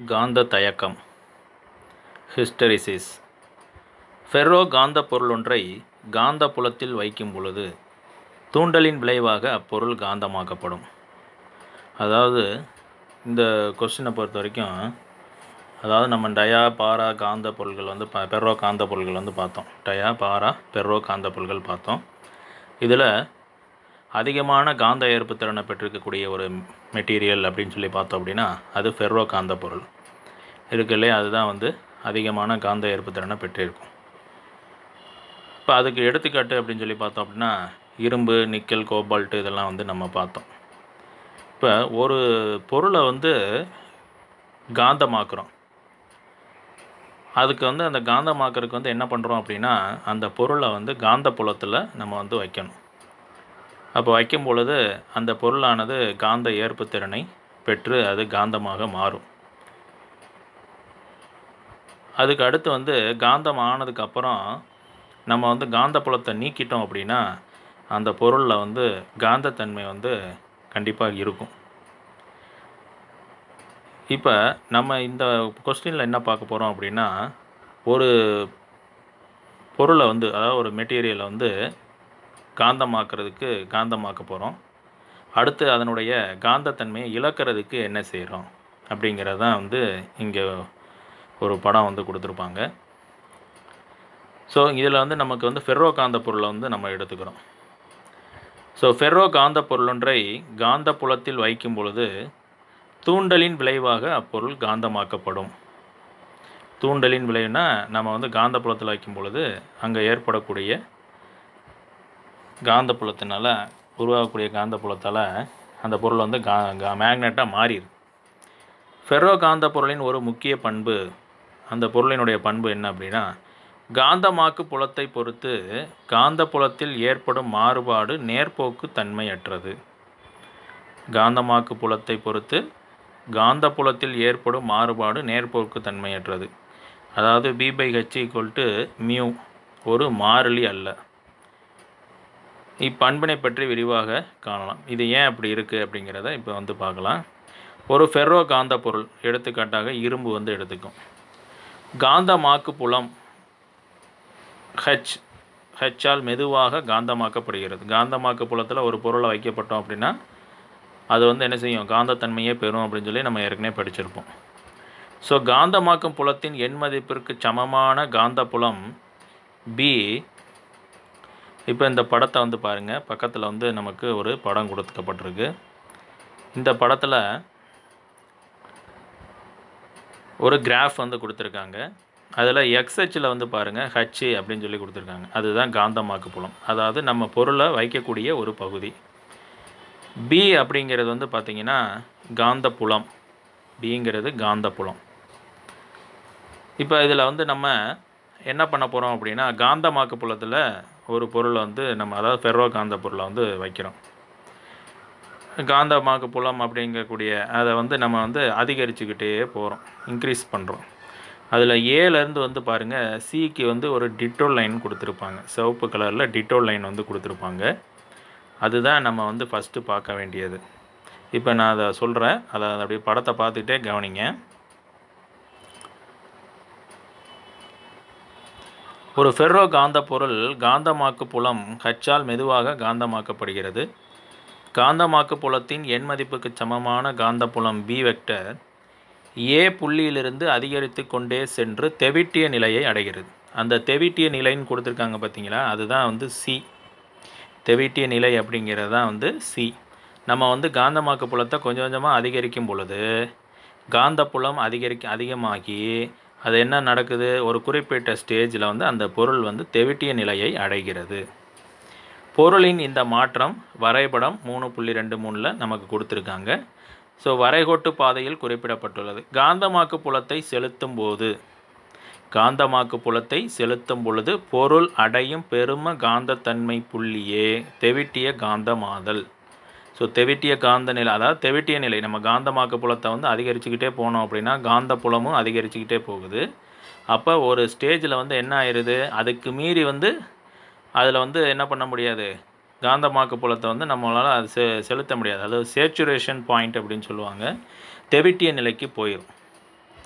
காந்த தயக்கம் hysteresis ferro காந்த பொருளொன்றை காந்த புலத்தில் வைக்கும் பொழுது தூண்டலின் விளைவாக அப்பொருள் காந்தமாக்கப்படும் அதாவது இந்த கொஸ்டினை பொறுத்த வரைக்கும் அதாவது நம்ம டயா பாரா காந்த பொருள்கள் வந்து ப பெர்ரோ காந்த பொருள்கள் வந்து பார்த்தோம் டயா பாரா பெர்ரோ காந்த பொருள்கள் பார்த்தோம் இதில் அதிகமான காந்த ஏற்பு திறனை பெற்றிருக்கக்கூடிய ஒரு மெட்டீரியல் அப்படின்னு சொல்லி பார்த்தோம் அப்படின்னா அது ஃபெர்ரோ காந்த பொருள் இருக்கு இல்லையா அதுதான் வந்து அதிகமான காந்த ஏற்பு திறனை பெற்றிருக்கும் இப்போ அதுக்கு எடுத்துக்காட்டு அப்படின்னு சொல்லி பார்த்தோம் அப்படின்னா இரும்பு நிக்கல் கோபால்ட்டு இதெல்லாம் வந்து நம்ம பார்த்தோம் இப்போ ஒரு பொருளை வந்து காந்தமாக்குறோம் அதுக்கு வந்து அந்த காந்தமாக்குறதுக்கு வந்து என்ன பண்ணுறோம் அப்படின்னா அந்த பொருளை வந்து காந்த புலத்தில் நம்ம வந்து வைக்கணும் அப்போ வைக்கும் பொழுது அந்த பொருளானது காந்த ஏற்பு திறனை பெற்று அது காந்தமாக மாறும் அதுக்கு அடுத்து வந்து காந்தம் ஆனதுக்கப்புறம் நம்ம வந்து காந்த புலத்தை நீக்கிட்டோம் அப்படின்னா அந்த பொருளில் வந்து காந்தத்தன்மை வந்து கண்டிப்பாக இருக்கும் இப்போ நம்ம இந்த கொஸ்டினில் என்ன பார்க்க போகிறோம் அப்படின்னா ஒரு பொருளை வந்து அதாவது ஒரு மெட்டீரியலை வந்து காந்தமாக்குறதுக்கு காந்தமாக்க போகிறோம் அடுத்து அதனுடைய காந்தத்தன்மையை இழக்கிறதுக்கு என்ன செய்கிறோம் அப்படிங்கிறது தான் வந்து இங்கே ஒரு படம் வந்து கொடுத்துருப்பாங்க ஸோ இதில் வந்து நமக்கு வந்து ஃபெர்ரோ காந்த பொருளை வந்து நம்ம எடுத்துக்கிறோம் ஸோ ஃபெர்ரோ காந்த பொருளொன்றை காந்த புலத்தில் வைக்கும் பொழுது தூண்டலின் விளைவாக அப்பொருள் காந்தமாக்கப்படும் தூண்டலின் விளைவுனா நம்ம வந்து காந்த புலத்தில் வைக்கும் பொழுது அங்கே ஏற்படக்கூடிய காந்த புலத்தினால உருவாகக்கூடிய காந்த புலத்தால் அந்த பொருள் வந்து கா மேக்னெட்டாக மாறிடுது ஃபெர்ரோ காந்த பொருளின் ஒரு முக்கிய பண்பு அந்த பொருளினுடைய பண்பு என்ன அப்படின்னா காந்தமாக்கு புலத்தை பொறுத்து காந்த புலத்தில் ஏற்படும் மாறுபாடு நேர்போக்கு தன்மையற்றது காந்தமாக்கு புலத்தை பொறுத்து காந்த புலத்தில் ஏற்படும் மாறுபாடு நேர்போக்கு தன்மையற்றது அதாவது B by H equal to mu ஒரு மாறிலி அல்ல இப்பண்பினை பற்றி விரிவாக காணலாம் இது ஏன் அப்படி இருக்குது அப்படிங்கிறத இப்போ வந்து பார்க்கலாம் ஒரு ஃபெர்ரோ காந்த பொருள் எடுத்துக்காட்டாக இரும்பு வந்து எடுத்துக்கும் காந்தமாக்கு புலம் ஹெச் ஹெச்சால் மெதுவாக காந்தமாக்கப்படுகிறது காந்தமாக்கு புலத்தில் ஒரு பொருளை வைக்கப்பட்டோம் அப்படின்னா அது வந்து என்ன செய்யும் காந்தத்தன்மையே பெறும் அப்படின்னு சொல்லி நம்ம ஏற்கனவே படிச்சிருப்போம் ஸோ காந்தமாக்கும் புலத்தின் எண் மதிப்பிற்கு சமமான காந்த புலம் பி இப்போ இந்த படத்தை வந்து பாருங்கள் பக்கத்தில் வந்து நமக்கு ஒரு படம் கொடுக்கப்பட்டிருக்கு இந்த படத்தில் ஒரு கிராஃப் வந்து கொடுத்துருக்காங்க அதில் எக்ஸ்ஹெச்சில் வந்து பாருங்கள் ஹச் அப்படின்னு சொல்லி கொடுத்துருக்காங்க அதுதான் காந்தமாக்கு புலம் அதாவது நம்ம பொருளை வைக்கக்கூடிய ஒரு பகுதி பி அப்படிங்கிறது வந்து பார்த்திங்கன்னா காந்த புலம் பிங்கிறது காந்த புலம் இப்போ இதில் வந்து நம்ம என்ன பண்ண போகிறோம் அப்படின்னா காந்தமாக்கு புலத்தில் ஒரு பொருளை வந்து நம்ம அதாவது ஃபெர்ரோ காந்த பொருளை வந்து வைக்கிறோம் காந்தமாக்கு புலம் அப்படிங்கக்கூடிய அதை வந்து நம்ம வந்து அதிகரிச்சுக்கிட்டே போகிறோம் இன்க்ரீஸ் பண்ணுறோம் அதில் ஏலேருந்து வந்து பாருங்கள் சிக்கு வந்து ஒரு டிட்டோ லைன் கொடுத்துருப்பாங்க சிவப்பு கலரில் டிட்டோ லைன் வந்து கொடுத்துருப்பாங்க அதுதான் நம்ம வந்து ஃபஸ்ட்டு பார்க்க வேண்டியது இப்போ நான் அதை சொல்கிறேன் அதை அப்படியே படத்தை பார்த்துக்கிட்டே கவனிங்க ஒரு ஃபெர்ரோ காந்த பொருள் காந்தமாக்கு புலம் ஹச்சால் மெதுவாக காந்தமாக்கப்படுகிறது காந்தமாக்கு புலத்தின் எண் மதிப்புக்கு சமமான காந்த புலம் பி வெக்டர் ஏ புள்ளியிலிருந்து அதிகரித்து கொண்டே சென்று தெவிட்டிய நிலையை அடைகிறது அந்த தெவிட்டிய நிலைன்னு கொடுத்துருக்காங்க பார்த்தீங்களா அதுதான் வந்து சி தெவிட்டிய நிலை அப்படிங்கிறது தான் வந்து சி நம்ம வந்து காந்தமாக்கு புலத்தை கொஞ்சம் கொஞ்சமாக அதிகரிக்கும் பொழுது காந்த புலம் அதிகரிக்க அதிகமாகி அது என்ன நடக்குது ஒரு குறிப்பிட்ட ஸ்டேஜில் வந்து அந்த பொருள் வந்து தெவிட்டிய நிலையை அடைகிறது பொருளின் இந்த மாற்றம் வரைபடம் மூணு புள்ளி ரெண்டு மூணில் நமக்கு கொடுத்துருக்காங்க ஸோ வரைகோட்டு பாதையில் குறிப்பிடப்பட்டுள்ளது காந்தமாக்கு புலத்தை செலுத்தும் போது காந்தமாக்கு புலத்தை செலுத்தும் பொழுது பொருள் அடையும் பெரும காந்தத்தன்மை புள்ளியே தெவிட்டிய காந்தமாதல் ஸோ தெவிட்டிய காந்த நிலை அதாவது தெவிட்டிய நிலை நம்ம காந்தமாக்கு புலத்தை வந்து அதிகரிச்சுக்கிட்டே போனோம் அப்படின்னா காந்த புலமும் அதிகரிச்சுக்கிட்டே போகுது அப்போ ஒரு ஸ்டேஜில் வந்து என்ன ஆயிடுது அதுக்கு மீறி வந்து அதில் வந்து என்ன பண்ண முடியாது காந்தமாக்கு புலத்தை வந்து நம்மளால் அது செ செலுத்த முடியாது அதாவது சேச்சுரேஷன் பாயிண்ட் அப்படின்னு சொல்லுவாங்க தெவிட்டிய நிலைக்கு போயிடும்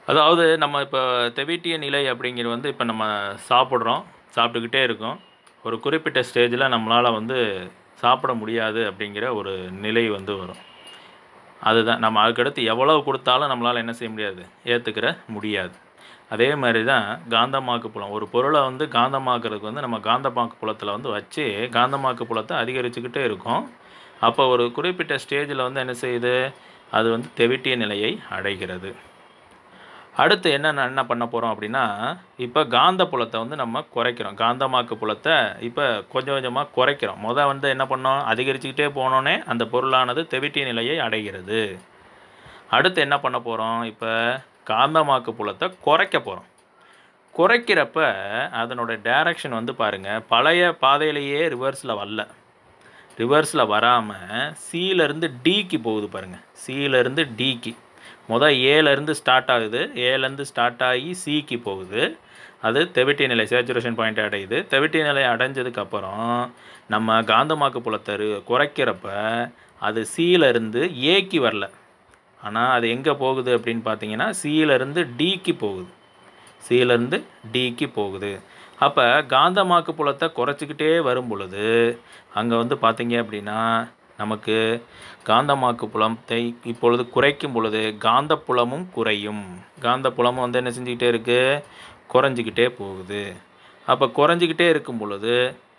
அதாவது நம்ம இப்போ தெவிட்டிய நிலை அப்படிங்கிறது வந்து இப்போ நம்ம சாப்பிட்றோம் சாப்பிட்டுக்கிட்டே இருக்கோம் ஒரு குறிப்பிட்ட ஸ்டேஜில் நம்மளால் வந்து சாப்பிட முடியாது அப்படிங்கிற ஒரு நிலை வந்து வரும் அதுதான் நம்ம அதுக்கடுத்து எவ்வளவு கொடுத்தாலும் நம்மளால் என்ன செய்ய முடியாது ஏற்றுக்கிற முடியாது அதே மாதிரி தான் காந்தமாக்கு புலம் ஒரு பொருளை வந்து காந்தமாக்குறதுக்கு வந்து நம்ம காந்தமாக்கு புலத்தில் வந்து வச்சு காந்தமாக்கு புலத்தை அதிகரிச்சுக்கிட்டே இருக்கோம் அப்போ ஒரு குறிப்பிட்ட ஸ்டேஜில் வந்து என்ன செய்யுது அது வந்து தெவிட்டிய நிலையை அடைகிறது அடுத்து என்ன என்ன பண்ண போகிறோம் அப்படின்னா இப்போ காந்த புலத்தை வந்து நம்ம குறைக்கிறோம் காந்தமாக்கு புலத்தை இப்போ கொஞ்சம் கொஞ்சமாக குறைக்கிறோம் முத வந்து என்ன பண்ணோம் அதிகரிச்சுக்கிட்டே போனோன்னே அந்த பொருளானது தெவிட்டிய நிலையை அடைகிறது அடுத்து என்ன பண்ண போகிறோம் இப்போ காந்தமாக்கு புலத்தை குறைக்க போகிறோம் குறைக்கிறப்ப அதனோட டைரக்ஷன் வந்து பாருங்கள் பழைய பாதையிலேயே ரிவர்ஸில் வரல ரிவர்ஸில் வராமல் சியிலேருந்து டிக்கு போகுது பாருங்கள் சியிலேருந்து டிக்கு மொதல் ஏலேருந்து ஸ்டார்ட் ஆகுது ஏலேருந்து ஸ்டார்ட் ஆகி சிக்கு போகுது அது தெவிட்டிய நிலை சேச்சுரேஷன் பாயிண்ட் அடையுது தெவிட்டிய நிலை அடைஞ்சதுக்கப்புறம் நம்ம காந்தமாக்கு புலத்தை ரு- குறைக்கிறப்ப அது சியிலேருந்து ஏக்கு வரல ஆனால் அது எங்கே போகுது அப்படின்னு பார்த்தீங்கன்னா சியிலேருந்து டிக்கு போகுது சியிலேருந்து டிக்கு போகுது அப்போ காந்தமாக்கு புலத்தை குறைச்சிக்கிட்டே வரும் பொழுது அங்கே வந்து பார்த்தீங்க அப்படின்னா நமக்கு காந்தமாக்கு புலத்தை இப்பொழுது குறைக்கும் பொழுது காந்தப்புலமும் குறையும் காந்தப்புலமும் வந்து என்ன செஞ்சுக்கிட்டே இருக்குது குறைஞ்சிக்கிட்டே போகுது அப்போ குறைஞ்சிக்கிட்டே இருக்கும் பொழுது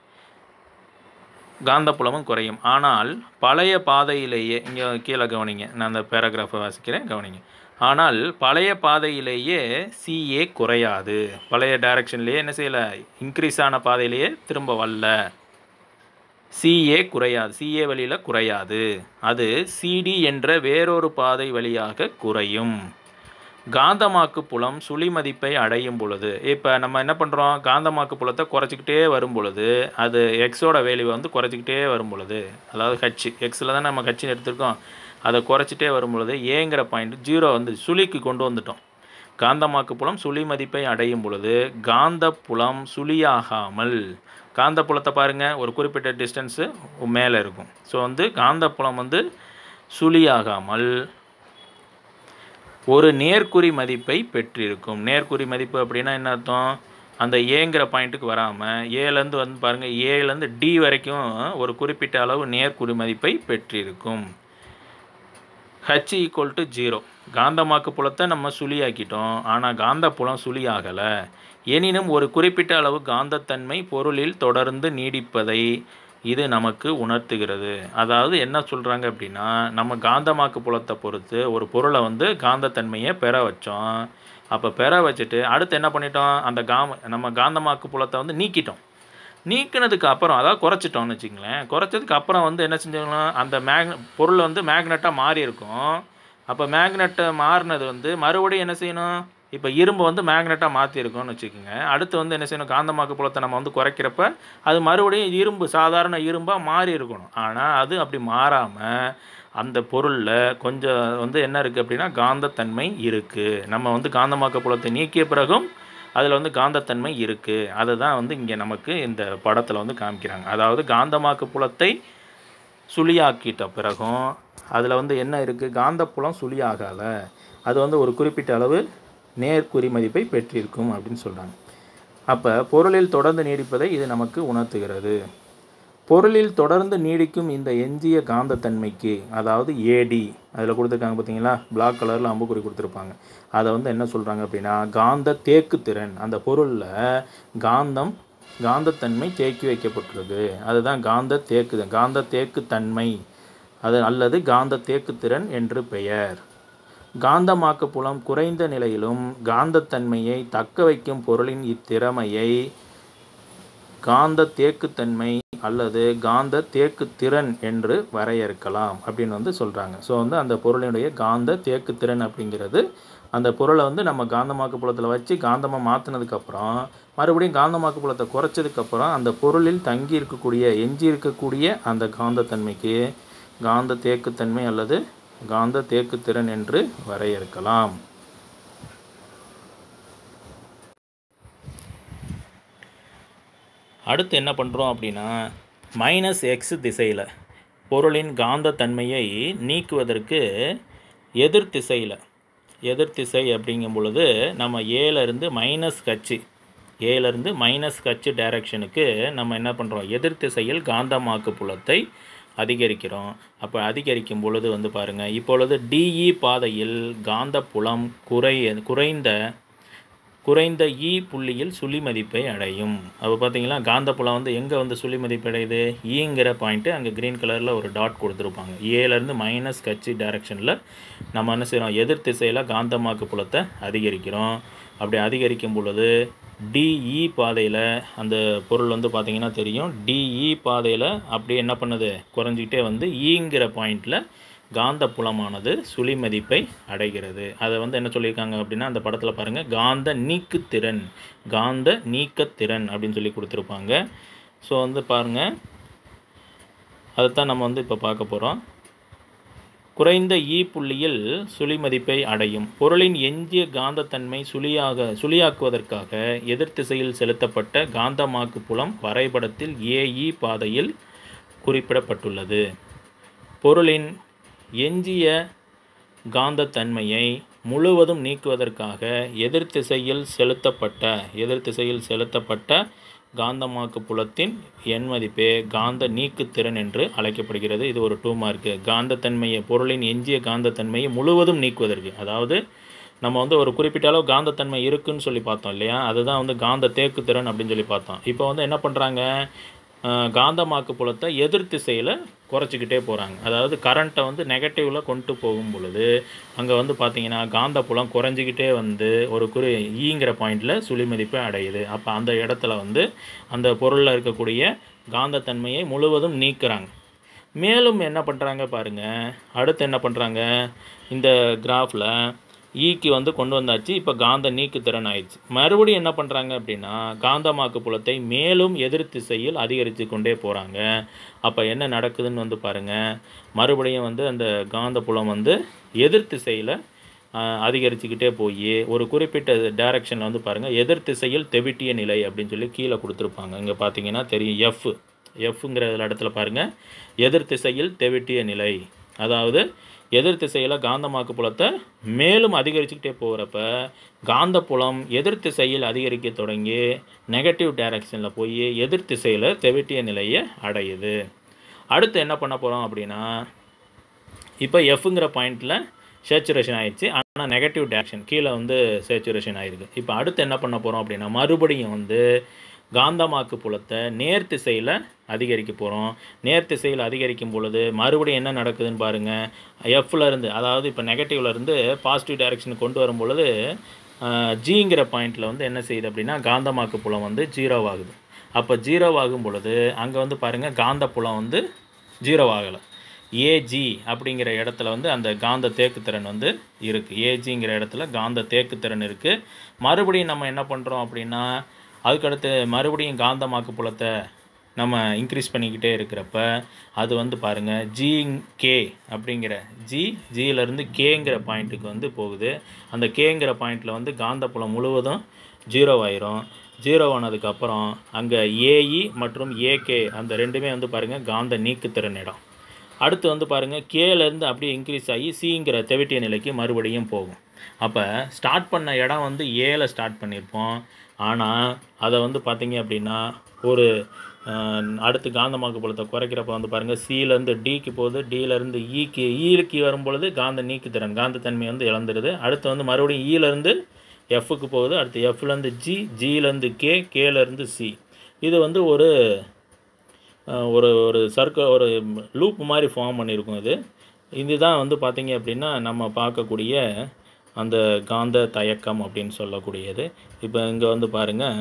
காந்தப்புலமும் குறையும் ஆனால் பழைய பாதையிலேயே இங்கே கீழே கவனிங்க நான் அந்த பேராகிராஃபை வாசிக்கிறேன் கவனிங்க ஆனால் பழைய பாதையிலேயே சிஏ குறையாது பழைய டைரக்ஷன்லேயே என்ன செய்யலை இன்க்ரீஸ் ஆன பாதையிலேயே திரும்ப வரல சிஏ குறையாது சிஏ வழியில் குறையாது அது சிடி என்ற வேறொரு பாதை வழியாக குறையும் காந்தமாக்கு புலம் சுழி மதிப்பை அடையும் பொழுது இப்போ நம்ம என்ன பண்ணுறோம் காந்தமாக்கு புலத்தை குறைச்சிக்கிட்டே வரும் பொழுது அது எக்ஸோட வேல்யூவை வந்து குறைச்சிக்கிட்டே வரும் பொழுது அதாவது ஹச் எக்ஸில் தான் நம்ம ஹச்சின்னு எடுத்திருக்கோம் அதை குறைச்சிட்டே வரும் பொழுது ஏங்கிற பாயிண்ட் ஜீரோ வந்து சுழிக்கு கொண்டு வந்துட்டோம் காந்தமாக்கு புலம் சுழி மதிப்பை அடையும் பொழுது காந்த புலம் சுழியாகாமல் காந்த புலத்தை பாருங்கள் ஒரு குறிப்பிட்ட டிஸ்டன்ஸு மேலே இருக்கும் ஸோ வந்து காந்த புலம் வந்து சுழியாகாமல் ஒரு நேர்குறி மதிப்பை பெற்றிருக்கும் நேர்குறி மதிப்பு அப்படின்னா என்ன அர்த்தம் அந்த ஏங்கிற பாயிண்ட்டுக்கு வராமல் ஏலேருந்து வந்து பாருங்கள் ஏலேருந்து டி வரைக்கும் ஒரு குறிப்பிட்ட அளவு நேர்குறி மதிப்பை பெற்றிருக்கும் ஹச் ஈக்குவல் டு ஜீரோ காந்தமாக்கு புலத்தை நம்ம சுழியாக்கிட்டோம் ஆனால் காந்த புலம் சுழியாகலை எனினும் ஒரு குறிப்பிட்ட அளவு காந்தத்தன்மை பொருளில் தொடர்ந்து நீடிப்பதை இது நமக்கு உணர்த்துகிறது அதாவது என்ன சொல்கிறாங்க அப்படின்னா நம்ம காந்தமாக்கு புலத்தை பொறுத்து ஒரு பொருளை வந்து காந்தத்தன்மையை பெற வச்சோம் அப்போ பெற வச்சுட்டு அடுத்து என்ன பண்ணிட்டோம் அந்த காம நம்ம காந்தமாக்கு புலத்தை வந்து நீக்கிட்டோம் நீக்கினதுக்கு அப்புறம் அதாவது குறைச்சிட்டோம்னு வச்சுங்களேன் குறைச்சதுக்கு அப்புறம் வந்து என்ன செஞ்சோம்னா அந்த மேக் பொருள் வந்து மேக்னெட்டாக மாறி இருக்கும் அப்போ மேக்னெட்டை மாறினது வந்து மறுபடியும் என்ன செய்யணும் இப்போ இரும்பு வந்து மேக்னெட்டாக மாற்றிருக்கோம்னு வச்சுக்கோங்க அடுத்து வந்து என்ன செய்யணும் காந்தமாக்கு புலத்தை நம்ம வந்து குறைக்கிறப்ப அது மறுபடியும் இரும்பு சாதாரண இரும்பாக மாறி இருக்கணும் ஆனால் அது அப்படி மாறாமல் அந்த பொருளில் கொஞ்சம் வந்து என்ன இருக்குது அப்படின்னா காந்தத்தன்மை இருக்குது நம்ம வந்து காந்தமாக்கு புலத்தை நீக்கிய பிறகும் அதில் வந்து காந்தத்தன்மை இருக்குது அதை தான் வந்து இங்கே நமக்கு இந்த படத்தில் வந்து காமிக்கிறாங்க அதாவது காந்தமாக்கு புலத்தை சுழியாக்கிட்ட பிறகும் அதில் வந்து என்ன இருக்குது காந்தப்புலம் சுழியாகலை அது வந்து ஒரு குறிப்பிட்ட அளவு நேர்குறி மதிப்பை பெற்றிருக்கும் அப்படின்னு சொல்கிறாங்க அப்போ பொருளில் தொடர்ந்து நீடிப்பதை இது நமக்கு உணர்த்துகிறது பொருளில் தொடர்ந்து நீடிக்கும் இந்த எஞ்சிய காந்தத்தன்மைக்கு அதாவது ஏடி அதில் கொடுத்துருக்காங்க பார்த்தீங்களா பிளாக் கலரில் அம்புக்குறி கொடுத்துருப்பாங்க அதை வந்து என்ன சொல்கிறாங்க அப்படின்னா காந்த தேக்கு திறன் அந்த பொருளில் காந்தம் காந்தத்தன்மை தேக்கி வைக்கப்பட்டுள்ளது அதுதான் காந்த தேக்கு காந்த தேக்கு தன்மை அது அல்லது காந்த தேக்கு திறன் என்று பெயர் காந்தமாக்கு புலம் குறைந்த நிலையிலும் காந்தத்தன்மையை தக்க வைக்கும் பொருளின் இத்திறமையை காந்த தேக்குத்தன்மை அல்லது காந்த தேக்குத்திறன் என்று வரையறுக்கலாம் அப்படின்னு வந்து சொல்கிறாங்க ஸோ வந்து அந்த பொருளினுடைய காந்த தேக்குத்திறன் அப்படிங்கிறது அந்த பொருளை வந்து நம்ம காந்தமாக்கு புலத்தில் வச்சு காந்தமாக மாற்றினதுக்கப்புறம் மறுபடியும் காந்தமாக்கு புலத்தை குறைச்சதுக்கப்புறம் அந்த பொருளில் தங்கி இருக்கக்கூடிய எஞ்சி இருக்கக்கூடிய அந்த காந்தத்தன்மைக்கு காந்த தேக்குத்தன்மை அல்லது காந்த தேக்குத்திறன் என்று வரையறுக்கலாம் அடுத்து என்ன பண்ணுறோம் அப்படின்னா மைனஸ் எக்ஸ் திசையில் பொருளின் காந்தத்தன்மையை நீக்குவதற்கு எதிர் திசையில் எதிர் திசை அப்படிங்கும் பொழுது நம்ம ஏலேருந்து மைனஸ் கட்சி ஏலேருந்து மைனஸ் கட்சி டைரக்ஷனுக்கு நம்ம என்ன பண்ணுறோம் எதிர் திசையில் காந்தமாக்கு புலத்தை அதிகரிக்கிறோம் அப்போ அதிகரிக்கும் பொழுது வந்து பாருங்கள் இப்பொழுது டிஇ பாதையில் காந்தப்புலம் குறை குறைந்த குறைந்த இ புள்ளியில் சுழி மதிப்பை அடையும் அப்போ பார்த்தீங்களா காந்தப்புலம் வந்து எங்கே வந்து சுழி மதிப்பு அடையுது ஈங்கிற பாயிண்ட்டு அங்கே க்ரீன் கலரில் ஒரு டாட் கொடுத்துருப்பாங்க ஏலேருந்து மைனஸ் கட்சி டைரக்ஷனில் நம்ம என்ன செய்கிறோம் எதிர் திசையில் காந்தமாக்கு புலத்தை அதிகரிக்கிறோம் அப்படி அதிகரிக்கும் பொழுது டிஇ பாதையில் அந்த பொருள் வந்து பார்த்திங்கன்னா தெரியும் டிஇ பாதையில் அப்படியே என்ன பண்ணுது குறைஞ்சிக்கிட்டே வந்து ஈங்கிற பாயிண்டில் காந்த புலமானது சுழி மதிப்பை அடைகிறது அதை வந்து என்ன சொல்லியிருக்காங்க அப்படின்னா அந்த படத்தில் பாருங்கள் காந்த நீக்குத்திறன் காந்த நீக்கத்திறன் அப்படின்னு சொல்லி கொடுத்துருப்பாங்க ஸோ வந்து பாருங்கள் அதைத்தான் நம்ம வந்து இப்போ பார்க்க போகிறோம் குறைந்த ஈ புள்ளியில் சுழி மதிப்பை அடையும் பொருளின் எஞ்சிய காந்தத்தன்மை சுழியாக சுழியாக்குவதற்காக எதிர் திசையில் செலுத்தப்பட்ட காந்தமாக்கு புலம் வரைபடத்தில் ஏஇ பாதையில் குறிப்பிடப்பட்டுள்ளது பொருளின் எஞ்சிய காந்தத்தன்மையை முழுவதும் நீக்குவதற்காக எதிர் திசையில் செலுத்தப்பட்ட எதிர் திசையில் செலுத்தப்பட்ட காந்தமாக்கு புலத்தின் எண் மதிப்பே காந்த நீக்குத்திறன் என்று அழைக்கப்படுகிறது இது ஒரு டூ மார்க்கு காந்தத்தன்மையை பொருளின் எஞ்சிய காந்தத்தன்மையை முழுவதும் நீக்குவதற்கு அதாவது நம்ம வந்து ஒரு குறிப்பிட்ட அளவு காந்தத்தன்மை இருக்குன்னு சொல்லி பார்த்தோம் இல்லையா அதுதான் வந்து காந்த தேக்குத்திறன் அப்படின்னு சொல்லி பார்த்தோம் இப்போ வந்து என்ன பண்ணுறாங்க காந்தமாக்கு புலத்தை எதிர் திசையில் குறைச்சிக்கிட்டே போகிறாங்க அதாவது கரண்ட்டை வந்து நெகட்டிவில் கொண்டு போகும் பொழுது அங்கே வந்து பார்த்திங்கன்னா காந்த புலம் குறைஞ்சிக்கிட்டே வந்து ஒரு குறி ஈங்கிற பாயிண்டில் சுழி மதிப்பை அடையுது அப்போ அந்த இடத்துல வந்து அந்த பொருளில் இருக்கக்கூடிய காந்தத்தன்மையை முழுவதும் நீக்கிறாங்க மேலும் என்ன பண்ணுறாங்க பாருங்கள் அடுத்து என்ன பண்ணுறாங்க இந்த கிராஃபில் ஈக்கு வந்து கொண்டு வந்தாச்சு இப்போ காந்த நீக்கு திறன் ஆயிடுச்சு மறுபடியும் என்ன பண்ணுறாங்க அப்படின்னா காந்தமாக்கு புலத்தை மேலும் எதிர் திசையில் அதிகரித்து கொண்டே போகிறாங்க அப்போ என்ன நடக்குதுன்னு வந்து பாருங்கள் மறுபடியும் வந்து அந்த காந்த புலம் வந்து எதிர் திசையில் அதிகரிச்சுக்கிட்டே போய் ஒரு குறிப்பிட்ட டைரக்ஷனில் வந்து பாருங்கள் எதிர் திசையில் தெவிட்டிய நிலை அப்படின்னு சொல்லி கீழே கொடுத்துருப்பாங்க இங்கே பார்த்தீங்கன்னா தெரியும் எஃப் எஃப்ங்கிற இடத்துல பாருங்கள் எதிர் திசையில் தெவிட்டிய நிலை அதாவது எதிர் திசையில் காந்தமாக்கு புலத்தை மேலும் அதிகரிச்சுக்கிட்டே போகிறப்ப காந்த புலம் எதிர் திசையில் அதிகரிக்க தொடங்கி நெகட்டிவ் டைரக்ஷனில் போய் எதிர் திசையில் தெவிட்டிய நிலையை அடையுது அடுத்து என்ன பண்ண போகிறோம் அப்படின்னா இப்போ எஃப்ங்கிற பாயிண்டில் சேச்சுரேஷன் ஆயிடுச்சு ஆனால் நெகட்டிவ் டேரக்ஷன் கீழே வந்து சேச்சுரேஷன் ஆயிருக்கு இப்போ அடுத்து என்ன பண்ண போகிறோம் அப்படின்னா மறுபடியும் வந்து காந்தமாக்கு புலத்தை நேர் திசையில் அதிகரிக்க போகிறோம் நேர் திசையில் அதிகரிக்கும் பொழுது மறுபடியும் என்ன நடக்குதுன்னு பாருங்கள் எஃப்ல இருந்து அதாவது இப்போ நெகட்டிவ்ல இருந்து பாசிட்டிவ் டைரக்ஷன் கொண்டு வரும் பொழுது ஜிங்கிற பாயிண்டில் வந்து என்ன செய்யுது அப்படின்னா காந்தமாக்கு புலம் வந்து ஜீரோ ஆகுது அப்போ ஜீரோ ஆகும் பொழுது அங்கே வந்து பாருங்கள் காந்த புலம் வந்து ஜீரோ ஆகலை ஏஜி அப்படிங்கிற இடத்துல வந்து அந்த காந்த தேக்குத்திறன் வந்து இருக்குது ஏஜிங்கிற இடத்துல காந்த தேக்குத்திறன் இருக்குது மறுபடியும் நம்ம என்ன பண்ணுறோம் அப்படின்னா அதுக்கடுத்து மறுபடியும் காந்தமாக்கு புலத்தை நம்ம இன்க்ரீஸ் பண்ணிக்கிட்டே இருக்கிறப்ப அது வந்து பாருங்கள் ஜி கே அப்படிங்கிற ஜி ஜியிலேருந்து கேங்கிற பாயிண்ட்டுக்கு வந்து போகுது அந்த கேங்கிற பாயிண்டில் வந்து காந்தப்புலம் முழுவதும் ஜீரோ ஆயிரும் ஜீரோ ஆனதுக்கப்புறம் அங்கே ஏஇ மற்றும் ஏகே அந்த ரெண்டுமே வந்து பாருங்கள் காந்த நீக்குத்திறன் இடம் அடுத்து வந்து பாருங்கள் கேலேருந்து அப்படியே இன்க்ரீஸ் ஆகி சிங்கிற தெவிட்டிய நிலைக்கு மறுபடியும் போகும் அப்போ ஸ்டார்ட் பண்ண இடம் வந்து ஏல ஸ்டார்ட் பண்ணியிருப்போம் ஆனால் அதை வந்து பார்த்தீங்க அப்படின்னா ஒரு அடுத்து காந்தமாக்கு புலத்தை குறைக்கிறப்ப வந்து பாருங்கள் சியிலேருந்து டிக்கு போகுது டியிலேருந்து ஈக்கு ஈக்கு வரும்பொழுது காந்த நீக்குத்திறன் காந்தத்தன்மை வந்து இழந்துடுது அடுத்து வந்து மறுபடியும் ஈலேருந்து எஃப்க்கு போகுது அடுத்து எஃப்லேருந்து ஜி ஜியிலேருந்து கே கேலேருந்து சி இது வந்து ஒரு ஒரு ஒரு சர்க்கிள் ஒரு லூப் மாதிரி ஃபார்ம் பண்ணியிருக்கும் இது இதுதான் வந்து பார்த்திங்க அப்படின்னா நம்ம பார்க்கக்கூடிய அந்த காந்த தயக்கம் அப்படின்னு சொல்லக்கூடியது இப்போ இங்கே வந்து பாருங்கள்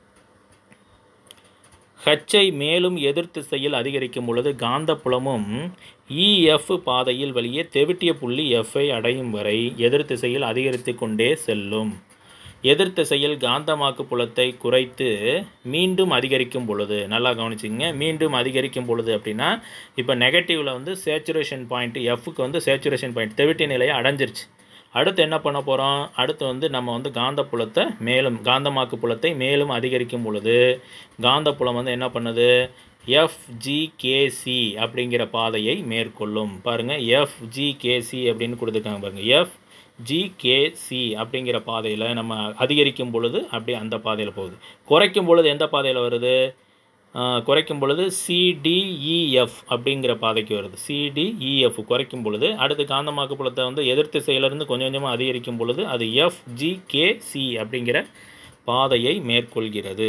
ஹச்சை மேலும் எதிர் திசையில் அதிகரிக்கும் பொழுது காந்தப்புலமும் இஎஃப் பாதையில் வழியே தெவிட்டிய புள்ளி எஃப்ஐ அடையும் வரை எதிர் திசையில் அதிகரித்து கொண்டே செல்லும் எதிர் திசையில் காந்தமாக்கு புலத்தை குறைத்து மீண்டும் அதிகரிக்கும் பொழுது நல்லா கவனிச்சிங்க மீண்டும் அதிகரிக்கும் பொழுது அப்படின்னா இப்போ நெகட்டிவில் வந்து சேச்சுரேஷன் பாயிண்ட் எஃப்க்கு வந்து சேச்சுரேஷன் பாயிண்ட் தெவிட்டிய நிலையை அடைஞ்சிருச்சு அடுத்து என்ன பண்ண போகிறோம் அடுத்து வந்து நம்ம வந்து காந்த புலத்தை மேலும் காந்தமாக்கு புலத்தை மேலும் அதிகரிக்கும் பொழுது காந்த புலம் வந்து என்ன பண்ணுது எஃப்ஜிகேசி அப்படிங்கிற பாதையை மேற்கொள்ளும் பாருங்கள் எஃப்ஜிகேசி அப்படின்னு கொடுத்துருக்காங்க பாருங்கள் எஃப் ஜிகேசி அப்படிங்கிற பாதையில் நம்ம அதிகரிக்கும் பொழுது அப்படியே அந்த பாதையில் போகுது குறைக்கும் பொழுது எந்த பாதையில் வருது ஆஹ் குறைக்கும் பொழுது சிடிஇஎஃப் அப்படிங்கிற பாதைக்கு வருது சிடிஇஎஃப் குறைக்கும் பொழுது அடுத்து காந்தமாக்கு புலத்தை வந்து எதிர் திசையிலிருந்து கொஞ்சம் கொஞ்சமாக அதிகரிக்கும் பொழுது அது எஃப்ஜிகேசி அப்படிங்கிற பாதையை மேற்கொள்கிறது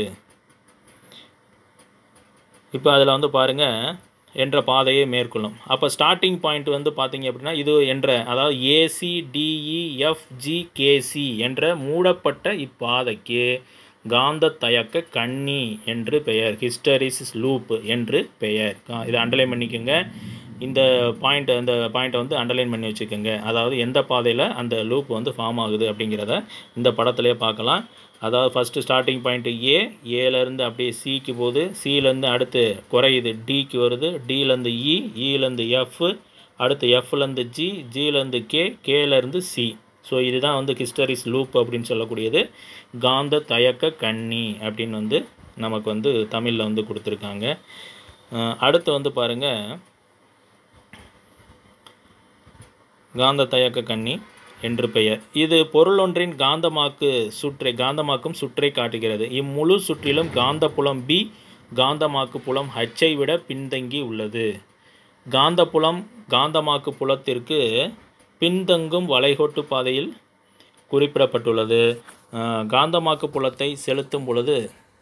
இப்போ அதில் வந்து பாருங்கள் என்ற பாதையை மேற்கொள்ளும் அப்போ ஸ்டார்டிங் பாயிண்ட் வந்து பார்த்தீங்க அப்படின்னா இது என்ற அதாவது ஏசிடிஇஎஃப்ஜிகேசி என்ற மூடப்பட்ட இப்பாதைக்கு காந்த தயக்க கண்ணி என்று பெயர் ஹிஸ்டரிஸ் லூப் என்று பெயர் கா- இதை அண்டர்லைன் பண்ணிக்கோங்க இந்த பாயிண்ட் அந்த பாயிண்ட்டை வந்து அண்டர்லைன் பண்ணி வச்சுக்கோங்க அதாவது எந்த பாதையில் அந்த லூப் வந்து ஃபார்ம் ஆகுது அப்படிங்கிறத இந்த படத்துலேயே பார்க்கலாம் அதாவது ஃபஸ்ட்டு ஸ்டார்டிங் பாயிண்ட்டு ஏ ஏலேருந்து அப்படியே சிக்கு போகுது சிலேருந்து அடுத்து குறையுது டிக்கு வருது டிலேருந்து இ இலேருந்து எஃப் அடுத்து எஃப்லேருந்து ஜி ஜிலேருந்து கே கேலேருந்து சி ஸோ இதுதான் வந்து ஹிஸ்டரிஸ் லூப் அப்படின்னு சொல்லக்கூடியது காந்த தயக்க கண்ணி அப்படின்னு வந்து நமக்கு வந்து தமிழில் வந்து கொடுத்துருக்காங்க அஹ் அடுத்து வந்து பாருங்கள் காந்த தயக்க கண்ணி என்று பெயர் இது பொருளொன்றின் காந்தமாக்கு சுற்றை காந்தமாக்கும் சுற்றை காட்டுகிறது இம்முழு சுற்றிலும் காந்தப்புலம் பி காந்தமாக்கு புலம் ஹச்சை விட பின்தங்கி உள்ளது காந்தப்புலம் காந்தமாக்கு புலத்திற்கு பின்தங்கும் வளைகோட்டு பாதையில் குறிப்பிடப்பட்டுள்ளது அஹ் காந்தமாக்கு புலத்தை செலுத்தும் பொழுது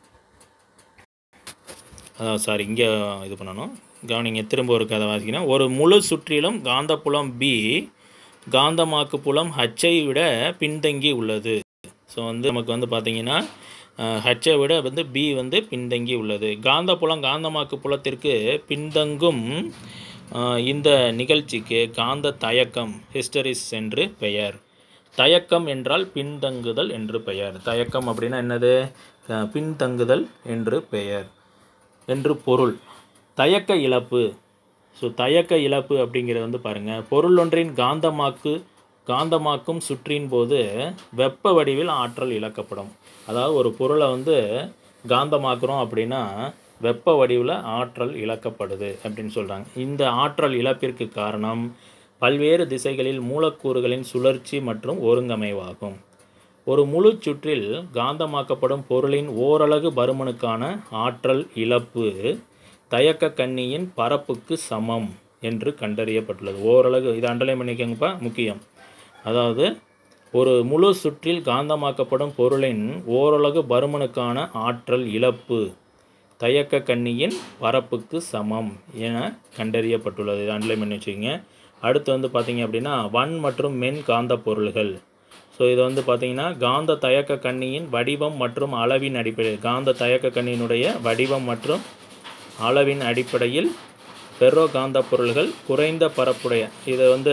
அதாவது சாரி இங்கே இது பண்ணணும் கவனிங்க திரும்ப ஒரு கதை வாசிக்கிறேன் ஒரு முழு சுற்றிலும் காந்தப்புலம் பி காந்தமாக்கு புலம் ஹச்சை விட பின்தங்கி உள்ளது ஸோ வந்து நமக்கு வந்து பார்த்தீங்கன்னா ஹச்சை விட வந்து பி வந்து பின்தங்கி உள்ளது காந்தப்புலம் காந்தமாக்கு புலத்திற்கு பின்தங்கும் அஹ், இந்த நிகழ்ச்சிக்கு காந்த தயக்கம் ஹிஸ்டரிஸ் என்று பெயர் தயக்கம் என்றால் பின்தங்குதல் என்று பெயர் தயக்கம் அப்படின்னா என்னது அஹ், பின்தங்குதல் என்று பெயர் என்று பொருள் தயக்க இழப்பு ஸோ தயக்க இழப்பு அப்படிங்கிறது வந்து பாருங்கள் பொருள் ஒன்றின் காந்தமாக்கு காந்தமாக்கும் சுற்றின் போது வெப்ப வடிவில் ஆற்றல் இழக்கப்படும் அதாவது ஒரு பொருளை வந்து காந்தமாக்குறோம் அப்படின்னா வெப்ப வடிவில் ஆற்றல் இழக்கப்படுது அப்படின்னு சொல்கிறாங்க இந்த ஆற்றல் இழப்பிற்கு காரணம் பல்வேறு திசைகளில் மூலக்கூறுகளின் சுழற்சி மற்றும் ஒருங்கமைவாகும் ஒரு முழு சுற்றில் காந்தமாக்கப்படும் பொருளின் ஓரலகு பருமனுக்கான ஆற்றல் இழப்பு தயக்க கண்ணியின் பரப்புக்கு சமம் என்று கண்டறியப்பட்டுள்ளது ஓரலகு இதை அண்டர்லைன் பண்ணிக்கோங்கப்பா முக்கியம் அதாவது ஒரு முழு சுற்றில் காந்தமாக்கப்படும் பொருளின் ஓரலகு பருமனுக்கான ஆற்றல் இழப்பு தயக்க கண்ணியின் பரப்புக்கு சமம் என கண்டறியப்பட்டுள்ளது இதை அண்டர்லைன் பண்ணி வச்சுக்கோங்க அடுத்து வந்து பார்த்தீங்க அப்படின்னா வன் மற்றும் மென் காந்த பொருள்கள் ஸோ இது வந்து பார்த்தீங்கன்னா காந்த தயக்க கண்ணியின் வடிவம் மற்றும் அளவின் அடிப்படையில் காந்த தயக்க கண்ணியினுடைய வடிவம் மற்றும் அளவின் அடிப்படையில் ஃபெர்ரோ காந்த பொருள்கள் குறைந்த பரப்புடைய இதை வந்து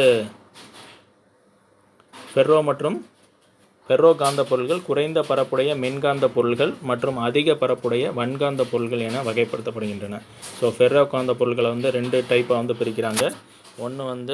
ஃபெர்ரோ மற்றும் ஃபெர்ரோ காந்த பொருள்கள் குறைந்த பரப்புடைய மென்காந்த பொருள்கள் மற்றும் அதிக பரப்புடைய வன்காந்த பொருள்கள் என வகைப்படுத்தப்படுகின்றன ஸோ ஃபெர்ரோ காந்த பொருள்களை வந்து ரெண்டு டைப்பாக வந்து பிரிக்கிறாங்க ஒன்று வந்து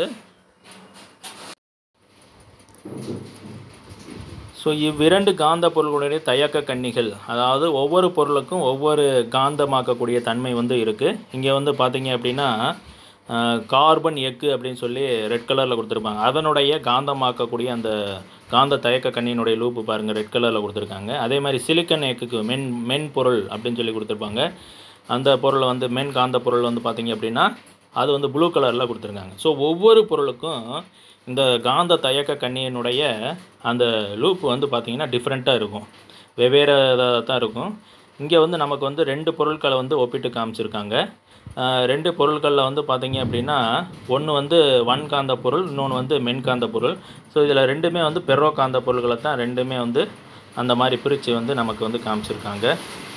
ஸோ இவ்விரண்டு காந்த பொருள்களுடைய தயக்க கன்னிகள் அதாவது ஒவ்வொரு பொருளுக்கும் ஒவ்வொரு காந்தமாக்கக்கூடிய தன்மை வந்து இருக்குது இங்கே வந்து பார்த்தீங்க அப்படின்னா அஹ், கார்பன் எக்கு அப்படின்னு சொல்லி ரெட் கலரில் கொடுத்துருப்பாங்க அதனுடைய காந்தமாக்கக்கூடிய அந்த காந்த தயக்க கண்ணியினுடைய லூப்பு பாருங்கள் ரெட் கலரில் கொடுத்துருக்காங்க அதே மாதிரி சிலிக்கன் எக்குக்கு மென் மென் பொருள் அப்படின்னு சொல்லி கொடுத்துருப்பாங்க அந்த பொருளை வந்து மென் காந்த பொருள் வந்து பார்த்தீங்க அப்படின்னா அது வந்து ப்ளூ கலரில் கொடுத்துருக்காங்க ஸோ ஒவ்வொரு பொருளுக்கும் இந்த காந்த தயக்க கண்ணியினுடைய அந்த லூப் வந்து பார்த்திங்கன்னா டிஃப்ரெண்ட்டாக இருக்கும் வெவ்வேறு இதாக தான் இருக்கும் இங்கே வந்து நமக்கு வந்து ரெண்டு பொருட்களை வந்து ஒப்பிட்டு காமிச்சிருக்காங்க ஆஹ் ரெண்டு பொருட்களில் வந்து பார்த்தீங்க அப்படின்னா ஒன்று வந்து வன்காந்த பொருள் இன்னொன்று வந்து மென்காந்த பொருள் ஸோ இதில் ரெண்டுமே வந்து பெர்ரோ காந்த பொருள்களை தான் ரெண்டுமே வந்து அந்த மாதிரி பிரித்து வந்து நமக்கு வந்து காமிச்சிருக்காங்க